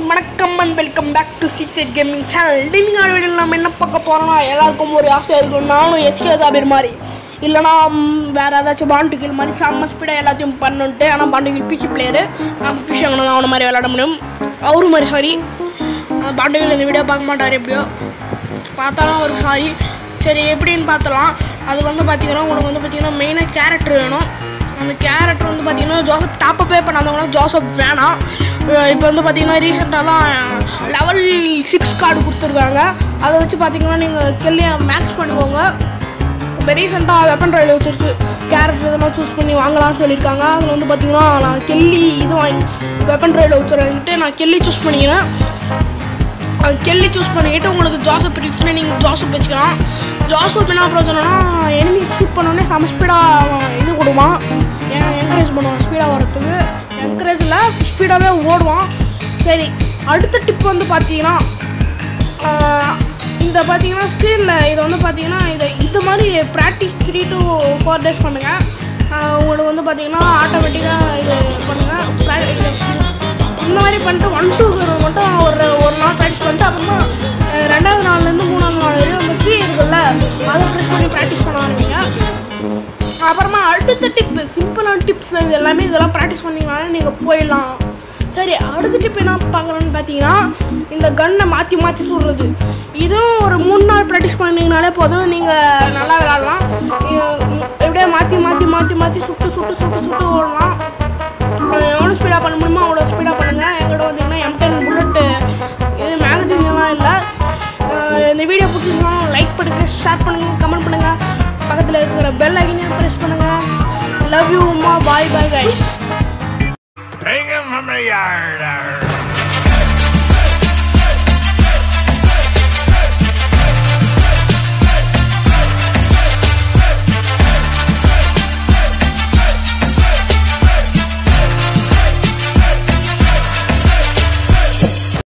வணக்கம் and welcome back to six eight gaming channel நீங்கள் video நம்ம என்ன பார்க்க போகிறோம்னா எல்லாருக்கும் ஒரு ஆசையாக இருக்கும் நானும் எஸ்கே தாபீர் மாதிரி இல்லைனா ம், வேறு ஏதாச்சும் பாண்டுகில் மாதிரி செம்ம ஸ்பீடாக எல்லாத்தையும் பண்ணுன்ட்டு ஆனால் பாண்டுகில் பிசி பிளேயரு நம்ம பிசி வாங்கணும் அவனை மாதிரி விளாட முடியும் அவரு மாதிரி சாரி பாண்டுகில் இந்த வீடியோ பார்க்க மாட்டார் எப்படியோ பார்த்தாலும் அவருக்கு சாரி சரி எப்படின்னு பார்த்தலாம் அது வந்து பார்த்தீங்கன்னா உங்களுக்கு வந்து பார்த்தீங்கன்னா மெயினாக கேரக்டர் வேணும் அந்த கேரக்டர் வந்து பார்த்தீங்கன்னா ஜோசப் டாப் அப்பே பண்ணாதவங்களாம் ஜோசப் வேணாம் இப்போ வந்து பார்த்தீங்கன்னா ரீசெண்டாக தான் லெவல் சிக்ஸ் கார்டு கொடுத்துருக்காங்க அதை வச்சு பார்த்தீங்கன்னா நீங்கள் கெல்லியை மேக்ஸ் பண்ணிக்கோங்க இப்போ ரீசெண்டாக வெப்பன் ட்ரைவில் வச்சுருச்சு கேரக்டர் இதெல்லாம் சூஸ் பண்ணி வாங்கலாம்னு சொல்லியிருக்காங்க அதில் வந்து பார்த்தீங்கன்னா நான் கெல்லி இது வாங்கி வெப்பன் ட்ரைவில் வச்சுருந்துட்டு நான் கெல்லி சூஸ் பண்ணிக்கிறேன் அது கெல்லி சூஸ் பண்ணிக்கிட்டு உங்களுக்கு ஜாசப் இருந்துச்சுன்னா நீங்கள் ஜாசப் வச்சுக்கலாம் ஜாசப் என்ன பிரச்சனைனா எனிமி ஷூட் பண்ணோடனே செம ஸ்பீடாக இது கொடுவான் என்கரேஜ் பண்ணுவான் ஸ்பீடாக வரத்துக்கு என்கரேஜில் ஸ்பீடாகவே ஓடுவான் சரி அடுத்த டிப் வந்து பார்த்தீங்கன்னா ஆஹ், இந்த பார்த்தீங்கன்னா ஸ்க்ரீனில் இதை வந்து பார்த்தீங்கன்னா இதை இது மாதிரி practice three to four days பண்ணுங்கள் உங்களுக்கு வந்து பார்த்தீங்கன்னா ஆட்டோமேட்டிக்காக இது பண்ணுங்கள் இந்த மாதிரி பண்ணிட்டு ஒன் டூ மட்டும் ஒரு ஒரு நாள் ப்ராக்டிஸ் பண்ணிட்டு அப்புறமா அஹ், ரெண்டாவது நாள்லேருந்து மூணாவது நாள் வரையும் அந்த கீ இருக்குல்ல அதை ப்ரெஸ் பண்ணி ப்ராக்டிஸ் பண்ண ஆரம்பிங்க அப்புறமா அடுத்த டிப் சிம்பிளான டிப்ஸ் இது எல்லாமே இதெல்லாம் ப்ராக்டிஸ் பண்ணிங்கனாலே நீங்கள் போயிடலாம் சரி அடுத்த டிப் என்ன பார்க்குறோன்னு பார்த்தீங்கன்னா இந்த கன்னை மாற்றி மாற்றி சுடுறது இதுவும் ஒரு மூணு நாள் ப்ராக்டிஸ் பண்ணிங்கனாலே போதும் நீங்கள் நல்லா விளாட்லாம் எப்படியே மாற்றி மாற்றி மாற்றி மாற்றி சுட்டு சுட்டு சுட்டு சுட்டு ஓடலாம் அது எவ்வளோ ஸ்பீடாக பண்ண முடியுமோ அவ்வளோ ஸ்பீடாக பண்ணுங்கள் எங்கிட்ட பார்த்தீங்கன்னா எம் டென் புல்லட்டு இது மேகசின்லாம் இல்லை அஹ் இந்த வீடியோ பிடிச்சிருந்தா லைக் பண்ணுங்கள் ஷேர் பண்ணுங்கள் கமெண்ட் பண்ணுங்கள் பக்கத்தில் இருக்கிற பெல் ஐக்கனையும் ப்ரெஸ் பண்ணுங்கள் love you Uma bye bye guys Hang him from the yard. arr.